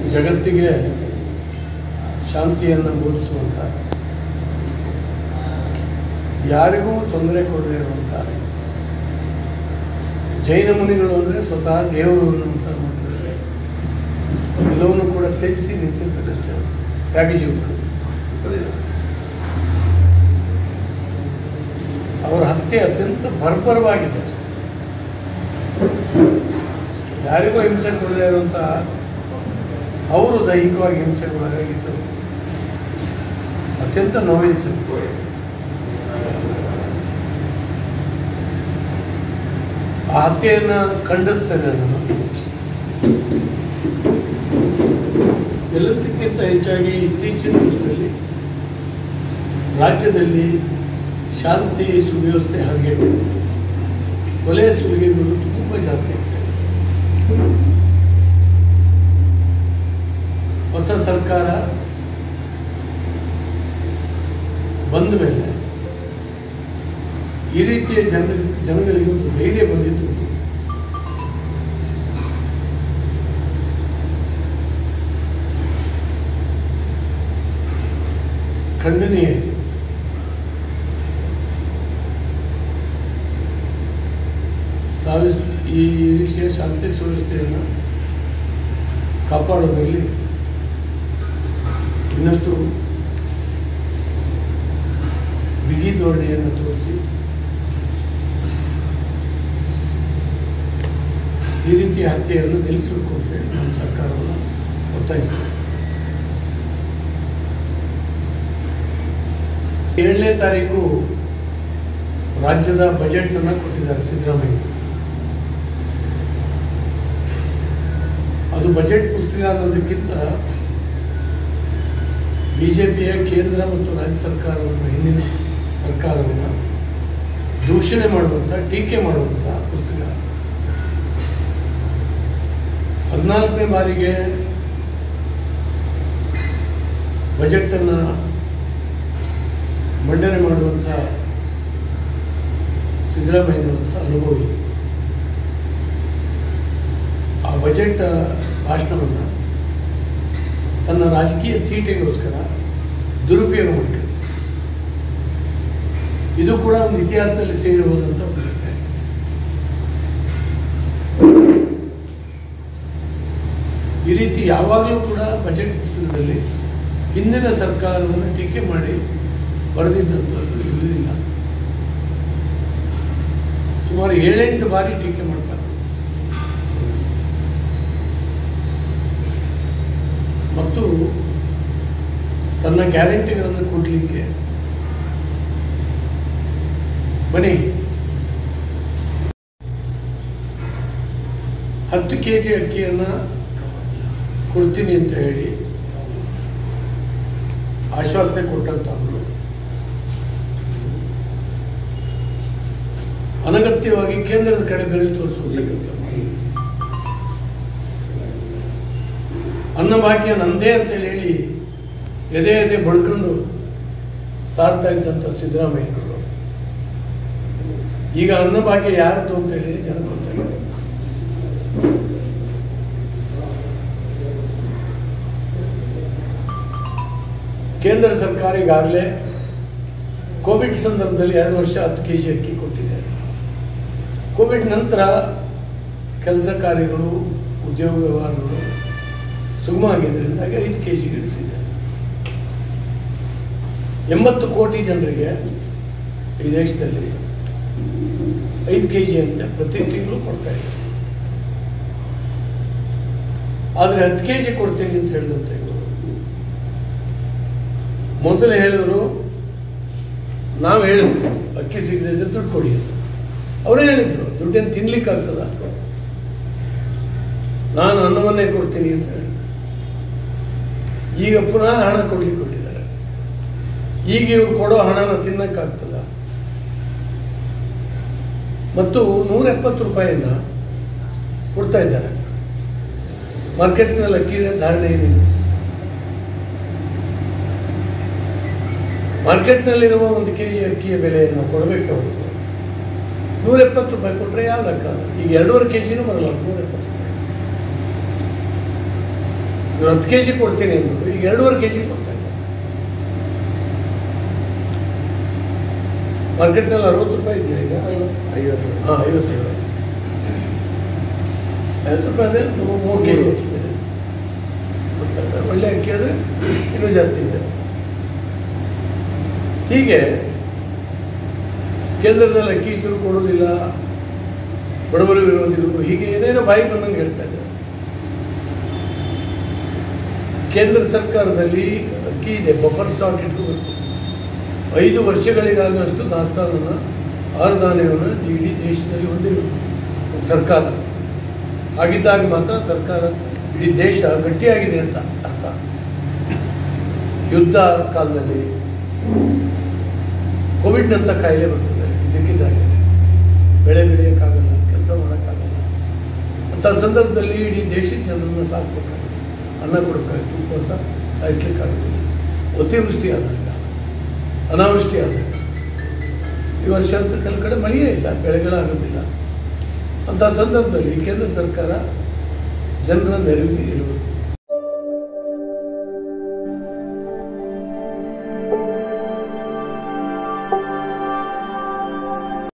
ಜಗತ್ತಿಗೆ ಶಾಂತಿಯನ್ನು ಬೋಧಿಸುವಂಥ ಯಾರಿಗೂ ತೊಂದರೆ ಕೊಡದೇ ಇರುವಂಥ ಜೈನ ಮುನಿಗಳು ಅಂದರೆ ಸ್ವತಃ ದೇವರು ಅನ್ನುವಂಥ ಮಟ್ಟದಲ್ಲಿ ಎಲ್ಲವನ್ನು ಕೂಡ ತ್ಯಜಿಸಿ ನಿಂತಿರ್ತಕ್ಕಂಥ ತ್ಯಾಗಜೀವಿಗಳು ಅವರ ಹತ್ಯೆ ಅತ್ಯಂತ ಬರ್ಬರವಾಗಿದೆ ಯಾರಿಗೂ ಹಿಂಸೆ ಕೊಡದೇ ಇರುವಂತಹ ಅವರು ದೈಹಿಕವಾಗಿ ಹಿಂಸೆಗೊಳಗಾಗಿದ್ದು ಅತ್ಯಂತ ನೋವಿನಿಸುತ್ತೆ ಆ ಹತ್ಯೆಯನ್ನು ಖಂಡಿಸ್ತೇನೆ ನಾನು ಎಲ್ಲದಕ್ಕಿಂತ ಹೆಚ್ಚಾಗಿ ಇತ್ತೀಚಿನ ದಿವಸದಲ್ಲಿ ರಾಜ್ಯದಲ್ಲಿ ಶಾಂತಿ ಸುವ್ಯವಸ್ಥೆ ಹದಗೆಟ್ಟಿದೆ ಕೊಲೆ ಸುಲಿಗೆಗಳು ತುಂಬ ಜಾಸ್ತಿ ಆಗ್ತಾ ಇದೆ ಹೊಸ ಸರ್ಕಾರ ಬಂದ ಮೇಲೆ ಈ ರೀತಿಯ ಜನ ಜನಗಳಿಗೆ ಒಂದು ಧೈರ್ಯ ಬಂದಿದ್ದು ಖಂಡನೀಯ ಇದೆ ಸಾವಿಸ್ ಈ ರೀತಿಯ ಶಾಂತಿ ಸುವ್ಯವಸ್ಥೆಯನ್ನು ಕಾಪಾಡೋದ್ರಲ್ಲಿ ಇನ್ನಷ್ಟು ಬಿಗಿ ಧೋರಣೆಯನ್ನು ತೋರಿಸಿ ಈ ರೀತಿಯ ಹತ್ಯೆಯನ್ನು ನಿಲ್ಲಿಸಬೇಕು ಅಂತೇಳಿ ನಾನು ಸರ್ಕಾರವನ್ನು ಒತ್ತಾಯಿಸ್ತೇನೆ ಏಳನೇ ತಾರೀಕು ರಾಜ್ಯದ ಬಜೆಟನ್ನು ಕೊಟ್ಟಿದ್ದಾರೆ ಸಿದ್ದರಾಮಯ್ಯ ಅದು ಬಜೆಟ್ ಪುಸ್ತಕ ಅನ್ನೋದಕ್ಕಿಂತ ಬಿ ಜೆ ಪಿಯ ಕೇಂದ್ರ ಮತ್ತು ರಾಜ್ಯ ಸರ್ಕಾರವನ್ನು ಹಿಂದಿನ ಸರ್ಕಾರವನ್ನು ದೂಷಣೆ ಮಾಡುವಂಥ ಟೀಕೆ ಮಾಡುವಂಥ ಪುಸ್ತಕ ಹದಿನಾಲ್ಕನೇ ಬಾರಿಗೆ ಬಜೆಟನ್ನು ಮಂಡನೆ ಮಾಡುವಂಥ ಸಿದ್ದರಾಮಯ್ಯನವರಂಥ ಅನುಭವಿ ಆ ಬಜೆಟ್ ಭಾಷಣವನ್ನು ತನ್ನ ರಾಜಕೀಯ ತೀಟೆಗೋಸ್ಕರ ದುರುಪಯೋಗ ಮಾಡಿದೆ ಇದು ಕೂಡ ಒಂದು ಇತಿಹಾಸದಲ್ಲಿ ಸೇರಿ ಹೋದಂಥ ಒಂದು ಘಟನೆ ಈ ರೀತಿ ಯಾವಾಗಲೂ ಕೂಡ ಬಜೆಟ್ ಪುಸ್ತಕದಲ್ಲಿ ಹಿಂದಿನ ಸರ್ಕಾರವನ್ನು ಟೀಕೆ ಮಾಡಿ ಬರೆದಿದ್ದಂಥದ್ದು ಇರಲಿಲ್ಲ ಸುಮಾರು ಏಳೆಂಟು ಬಾರಿ ಟೀಕೆ ಮಾಡ್ತಾರೆ ಮತ್ತು ತನ್ನ ಗ್ಯಾರಂಟಿಗಳನ್ನು ಕೊಡಲಿಕ್ಕೆ ಬನ್ನಿ ಹತ್ತು ಕೆ ಜಿ ಅಕ್ಕಿಯನ್ನು ಕೊಡ್ತೀನಿ ಅಂತ ಹೇಳಿ ಆಶ್ವಾಸನೆ ಕೊಟ್ಟಂತವರು ಅನಗತ್ಯವಾಗಿ ಕೇಂದ್ರದ ಕಡೆ ಬೆರಳು ತೋರಿಸುವಂತ ಕೆಲಸ ಮಾಡಿ ಅನ್ನಭಾಗ್ಯ ನಂದೇ ಅಂತೇಳಿ ಹೇಳಿ ಎದೆ ಎದೆ ಬಡ್ಕೊಂಡು ಸಾರ್ತಾ ಇದ್ದಂಥ ಸಿದ್ದರಾಮಯ್ಯನವರು ಈಗ ಅನ್ನಭಾಗ್ಯ ಯಾರ್ದು ಅಂತ ಹೇಳಿ ಜನ ಗೊತ್ತಾಗಿದೆ ಕೇಂದ್ರ ಸರ್ಕಾರ ಈಗಾಗಲೇ ಕೋವಿಡ್ ಸಂದರ್ಭದಲ್ಲಿ ಎರಡು ವರ್ಷ ಹತ್ತು ಕೆ ಜಿ ಅಕ್ಕಿ ಕೊಟ್ಟಿದೆ ಕೋವಿಡ್ ನಂತರ ಕೆಲಸ ಕಾರ್ಯಗಳು ಉದ್ಯೋಗ ವ್ಯವಹಾರಗಳು ಸುಗಮ ಆಗಿದ್ದರಿಂದಾಗಿ ಐದು ಕೆ ಜಿ ಇಳಿಸಿದೆ ಎಂಬತ್ತು ಕೋಟಿ ಜನರಿಗೆ ಈ ದೇಶದಲ್ಲಿ ಐದು ಕೆ ಜಿ ಅಂತ ಪ್ರತಿ ತಿಂಗಳು ಕೊಡ್ತಾ ಇದೆ ಆದರೆ ಹತ್ತು ಕೆ ಜಿ ಕೊಡ್ತೀನಿ ಅಂತ ಹೇಳಿದಂತೆ ಇವರು ಮೊದಲು ಹೇಳಿದ್ರು ನಾವು ಹೇಳಿದ್ವಿ ಅಕ್ಕಿ ಸಿಗದೆ ಇದ್ರೆ ದುಡ್ಡು ಕೊಡಿ ಅಂತ ಅವರೇ ಹೇಳಿದ್ರು ದುಡ್ಡೇನು ತಿನ್ಲಿಕ್ಕಾಗ್ತದ ನಾನು ಅನ್ನವನ್ನೇ ಕೊಡ್ತೀನಿ ಅಂತ ಹೇಳಿ ಈಗ ಪುನಃ ಹಣ ಕೊಡ್ಲಿಕ್ಕೆ ಕೊಟ್ಟಿದ್ದಾರೆ ಈಗ ಇವ್ರು ಕೊಡೋ ಹಣನ ತಿನ್ನಕ್ಕಾಗ್ತದ ಮತ್ತು ನೂರ ಎಪ್ಪತ್ತು ರೂಪಾಯಿಯನ್ನ ಕೊಡ್ತಾ ಇದ್ದಾರೆ ಮಾರ್ಕೆಟ್ನಲ್ಲಿ ಅಕ್ಕಿ ಧಾರಣೆ ಏನಿಲ್ಲ ಮಾರ್ಕೆಟ್ನಲ್ಲಿರುವ ಒಂದು ಕೆ ಜಿ ಅಕ್ಕಿಯ ಬೆಲೆಯನ್ನು ಕೊಡಬೇಕೆ ಹೊರತು ನೂರ ಎಪ್ಪತ್ತು ರೂಪಾಯಿ ಕೊಟ್ಟರೆ ಯಾವ ಲೆಕ್ಕ ಈಗ ಎರಡೂವರೆ ಕೆ ಜಿನೂ ಬರಲ್ಲ ನೂರ ಎಪ್ಪತ್ತು ರೂಪಾಯಿ ಇವ್ರು ಹತ್ತು ಕೆ ಜಿ ಕೊಡ್ತೀನಿ ಅಂದರು ಈಗ ಎರಡೂವರೆ ಕೆ ಜಿ ಕೊಡ್ತಾ ಇದ್ದಾರೆ ಮಾರ್ಕೆಟ್ನಲ್ಲಿ ಅರವತ್ತು ರೂಪಾಯಿ ಇದೆಯಾ ಈಗ ಐವತ್ತು ಹಾಂ ಐವತ್ತು ರೂಪಾಯಿ ಐವತ್ತು ರೂಪಾಯಿ ಅದೇ ಮೂ- ಮೂರು ಕೆ ಜಿ ಅಕ್ಕಿ ಇದೆ ಕೊಡ್ತಾ ಇದ್ದಾರೆ. ಒಳ್ಳೆ ಅಕ್ಕಿ ಆದರೆ ಇನ್ನೂ ಜಾಸ್ತಿ ಇದೆ ಹೀಗೆ ಕೇಂದ್ರದಲ್ಲಿ ಅಕ್ಕಿ ಇದ್ದರೂ ಕೊಡೋದಿಲ್ಲ ಬಡವರು ವಿರೋಧಿಗಳು ಹೀಗೆ ಏನೇನೋ ಬಾಯಿ ಬಂದಂಗೆ ಹೇಳ್ತಾ ಇದ್ದಾರೆ ಕೇಂದ್ರ ಸರ್ಕಾರದಲ್ಲಿ ಅಕ್ಕಿ ಇದೆ ಬಫರ್ ಸ್ಟಾಕ್ ಇಟ್ಕೋಬೇಕು ಐದು ವರ್ಷಗಳಿಗಾಗುವಷ್ಟು ದಾಸ್ತಾನನ್ನು ಆರುದಾನೆಯನ್ನು ಇಡೀ ದೇಶದಲ್ಲಿ ಹೊಂದಿರಬೇಕು ಸರ್ಕಾರ ಹಾಗಿದ್ದಾಗ ಮಾತ್ರ ಸರ್ಕಾರ ಇಡೀ ದೇಶ ಗಟ್ಟಿಯಾಗಿದೆ ಅಂತ ಅರ್ಥ ಯುದ್ಧ ಕಾಲದಲ್ಲಿ ಕೋವಿಡ್ನಂಥ ಕಾಯಿಲೆ ಬರ್ತದೆ ಇದಕ್ಕಿದ್ದಾಗೆ ಬೆಳೆ ಬೆಳೆಯೋಕ್ಕಾಗಲ್ಲ ಕೆಲಸ ಮಾಡೋಕ್ಕಾಗಲ್ಲ ಅಂಥ ಸಂದರ್ಭದಲ್ಲಿ ಇಡೀ ದೇಶದ ಜನರನ್ನು ಸಾಕಬೇಕಾಗುತ್ತೆ ಅನ್ನ ಕೊಡಬೇಕಾಗುತ್ತೆ ಉಪವಾಸ ಸಾಯಿಸ್ಲಿಕ್ಕಾಗೋದಿಲ್ಲ ಅತಿವೃಷ್ಟಿ ಆದಾಗ ಅನಾವೃಷ್ಟಿ ಆದಾಗ ಈ ವರ್ಷ ಅಂತೂ ಕೆಲವು ಕಡೆ ಮಳೆಯೇ ಇಲ್ಲ ಬೆಳೆಗಳಾಗೋದಿಲ್ಲ ಅಂಥ ಸಂದರ್ಭದಲ್ಲಿ ಕೇಂದ್ರ ಸರ್ಕಾರ ಜನರ ನೆರವಿಗೆ ಇರಬೇಕು